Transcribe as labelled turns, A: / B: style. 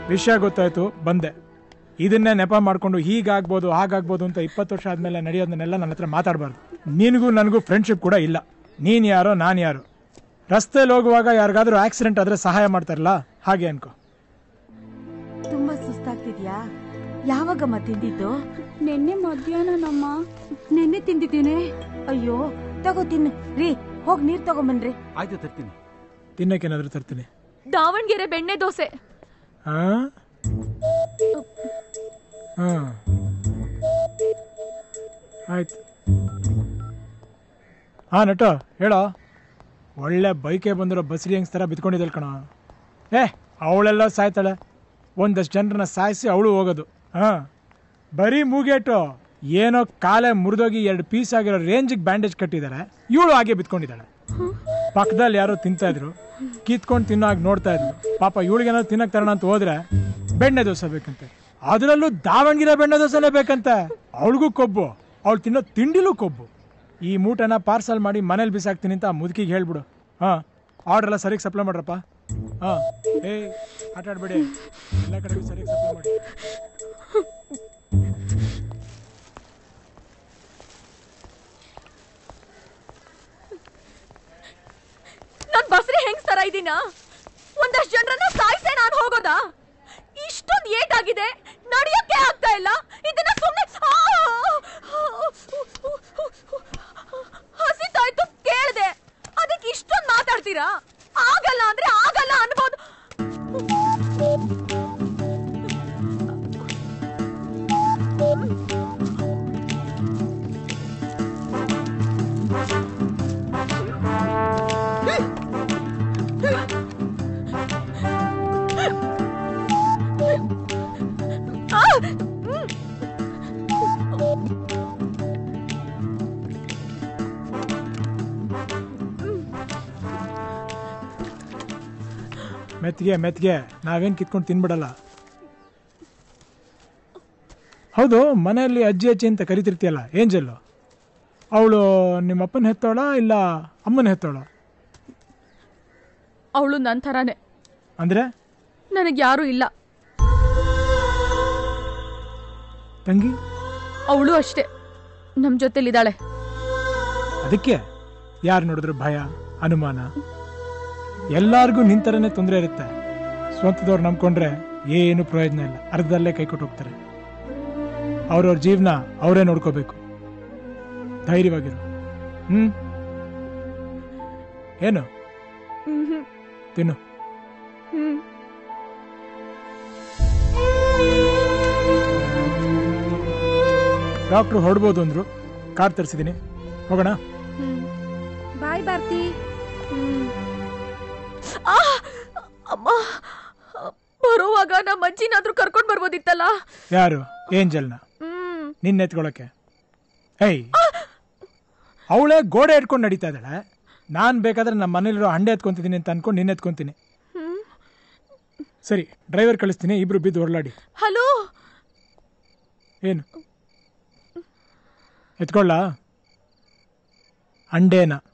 A: ವಿಷಯ ಗೊತ್ತಾಯ್ತು ಬಂದೆ ಇದನ್ನೇ ನೆಪ ಮಾಡ್ಕೊಂಡು ಹೀಗಾಗ್ಬೋದು ಹಾಗಾಗ್ಬೋದು ಅಂತ ಇಪ್ಪತ್ತು ವರ್ಷ ಆದ್ಮೇಲೆ ನಡೆಯೋದನ್ನೆಲ್ಲ ನನ್ನ ಹತ್ರ ಮಾತಾಡಬಾರ್ದು ನಿನಗೂ ನನಗೂ ಫ್ರೆಂಡ್ಶಿಪ್ ಕೂಡ ಇಲ್ಲ ನೀನು ಯಾರೋ ನಾನು ಯಾರು ರಸ್ತೆಯಲ್ಲಿ ಹೋಗುವಾಗ ಯಾರಿಗಾದ್ರೂ ಆಕ್ಸಿಡೆಂಟ್ ಆದ್ರೆ ಸಹಾಯ ಮಾಡ್ತಾರಲ್ಲ ಹಾಗೆ ಅನ್ಕೋ
B: ತುಂಬಾ ಸುಸ್ತಾಗ್ತಿದ್ಯಾ ಯಾವಾಗಮ್ಮ ತಿಂದಿದ್ದು
C: ನಿನ್ನೆ ಮಧ್ಯಾಹ್ನ ನಮ್ಮ
B: ನಿನ್ನೆ ತಿಂದಿದ್ದೀನಿ ಅಯ್ಯೋ ತಗೋ ತಿನ್ನು ರೀ ಹೋಗ್ ನೀರ್ ತಗೊಂಬನ್ರಿ
D: ಆಯ್ತು ತರ್ತೀನಿ
A: ತಿನ್ನಕ್ಕೇನಾದ್ರೂ ತರ್ತೀನಿ
C: ದಾವಣಗೆರೆ ಬೆಣ್ಣೆ ದೋಸೆ
A: ಹಾ ಹಾ ಆಯ್ತು ಹಾ ನಟ ಹೇಳೋ ಒಳ್ಳೆ ಬೈಕೆ ಬಂದಿರೋ ಬಸ್ರಿ ಹೆಂಗ್ಸ್ ಥರ ಬಿತ್ಕೊಂಡಿದ್ದಲ್ ಕಣ ಏ ಅವಳೆಲ್ಲ ಸಾಯ್ತಾಳೆ ಒಂದಷ್ಟು ಜನರನ್ನ ಸಾಯಿಸಿ ಅವಳು ಹೋಗೋದು ಹಾ ಬರೀ ಮೂಗೇಟು ಏನೋ ಕಾಲೇ ಮುರಿದೋಗಿ ಎರಡು ಪೀಸ್ ಆಗಿರೋ ರೇಂಜಿಗೆ ಬ್ಯಾಂಡೇಜ್ ಕಟ್ಟಿದ್ದಾರೆ ಇವಳು ಹಾಗೆ ಬಿತ್ಕೊಂಡಿದ್ದಾಳೆ ಪಕ್ಕದಲ್ಲಿ ಯಾರೋ ತಿಂತಾ ಇದ್ರು ಕಿತ್ಕೊಂಡು ತಿನ್ನೋ ಹಾಗೆ ನೋಡ್ತಾ ಇದ್ಲು ಪಾಪ ಇವಳಿಗೇನಾದ್ರು ತಿನ್ನಕ್ ತರೋಣ ಅಂತ ಹೋದ್ರೆ ಬೆಣ್ಣೆ ದೋಸೆ ಬೇಕಂತೆ ಅದರಲ್ಲೂ ದಾವಣಗೆರೆ ಬೆಣ್ಣೆ ದೋಸೆನೇ ಬೇಕಂತೆ ಅವಳಿಗೂ ಕೊಬ್ಬು ಅವಳು ತಿನ್ನೋ ತಿಂಡಿಲೂ ಕೊಬ್ಬು ಈ ಮೂಟನ ಪಾರ್ಸಲ್ ಮಾಡಿ ಮನೇಲಿ ಬಿಸಾಕ್ತೀನಿ ಅಂತ ಆ ಮುದುಕಿಗೆ ಹೇಳ್ಬಿಡು ಹಾ ಆರ್ಡರ್ ಎಲ್ಲ ಸರಿಗೆ ಸಪ್ಲೈ ಮಾಡ್ರಪ್ಪ ಹಾ ಏಯ್ ಆಟ ಆಡ್ಬೇಡಿ ಎಲ್ಲ ಕಡೆಗೂ ಸರಿಗೆ ಸಪ್ಲೈ ಮಾಡಿ
C: ನಾನ್ ಬಸ್ರಿ ಹೆಂಗ್ ತರ ಇದೀನ ಒಂದಷ್ಟು ಜನರನ್ನ ಸಾಯಿಸೇ ನಾನು ಹೋಗೋದಾ ಇಷ್ಟೊಂದು ಏಟಾಗಿದೆ ನಡೆಯಕ್ಕೆ ಆಗ್ತಾ ಇಲ್ಲ ಇದನ್ನ ಸುಮ್ಮನೆ ಹಸಿತಾಯ್ತು ಕೇಳ್ದೆ ಅದಕ್ಕೆ ಇಷ್ಟೊಂದು ಮಾತಾಡ್ತೀರಾ ಆಗಲ್ಲ ಅಂದ್ರೆ ಆಗಲ್ಲ ಅನ್ಬೋದು
A: ಮೆತ್ಗೆ ಮೆತ್ಗೆ ನಾವೇನು ಕಿತ್ಕೊಂಡು ತಿನ್ಬಿಡಲ್ಲ ಹೌದು ಮನೆಯಲ್ಲಿ ಅಜ್ಜಿ ಅಜ್ಜಿ ಅಂತ ಕರಿತಿರ್ತೀಯಲ್ಲ ಏಂಜಲ್ಲು ಅವಳು ನಿಮ್ಮ ಅಪ್ಪನ ಹೆತ್ತೋಳ ಇಲ್ಲ ಅಮ್ಮನ ಹೆತ್ತೋಳ
C: ಅವಳು ನನ್ನ ಥರಾನೇ
A: ಅಂದರೆ
C: ನನಗೆ ಯಾರೂ ಇಲ್ಲ
A: ತಂಗಿ
C: ಅವಳು ಅಷ್ಟೇ ನಮ್ಮ ಜೊತೆಲಿದ್ದಾಳೆ
A: ಅದಕ್ಕೆ ಯಾರು ನೋಡಿದ್ರು ಭಯ ಅನುಮಾನ ಎಲ್ಲಾರ್ಗೂ ನಿಂತರನೇ ತೊಂದರೆ ಇರುತ್ತೆ ಸ್ವಂತದವ್ರು ನಂಬ್ಕೊಂಡ್ರೆ ಏನು ಪ್ರಯೋಜನ ಇಲ್ಲ ಅರ್ಧದಲ್ಲೇ ಕೈ ಕೊಟ್ಟು ಹೋಗ್ತಾರೆ ಅವ್ರವ್ರ ಜೀವನ ಅವರೇ ನೋಡ್ಕೋಬೇಕು ಧೈರ್ಯವಾಗಿರು ಹ್ಮ್ ಏನು ತಿನ್ನು
C: ಹ್ಮ್
A: ಡಾಕ್ಟ್ರು ಹೊರಡ್ಬೋದು ಅಂದ್ರು ಕಾರ್ ತರಿಸಿದ್ದೀನಿ ಹೋಗೋಣ
B: ಬಾಯ್ ಭಾರತಿ
C: ಆ! ಅಮ್ಮ ಬರುವಾಗ ನಮ್ಮ ಅಜ್ಜಿನಾದ್ರೂ ಕರ್ಕೊಂಡ್ ಬರ್ಬೋದಿತ್ತಲ್ಲ
A: ಯಾರು ಏಂಜಲ್ನ
C: ಹ್ಮ್
A: ನಿನ್ನ ಎತ್ಕೊಳಕ್ಕೆ ಏಯ್ ಅವಳೇ ಗೋಡೆ ಇಟ್ಕೊಂಡು ನಡೀತಾ ಇದ್ದಾಳೆ ನಾನು ಬೇಕಾದ್ರೆ ನಮ್ಮ ಮನೇಲಿರೋ ಹಂಡೆ ಎತ್ಕೊಂತಿದ್ದೀನಿ ಅಂತ ಅನ್ಕೊಂಡು ನಿನ್ನ ಎತ್ಕೊಂತೀನಿ
C: ಹ್ಮ್
A: ಸರಿ ಡ್ರೈವರ್ ಕಳಿಸ್ತೀನಿ ಇಬ್ರು ಬಿದ್ದು ಹೊರಲಾಡಿ
C: ಹಲೋ
A: ಏನು ಎತ್ಕೊಳ್ಳ ಅಂಡೇನ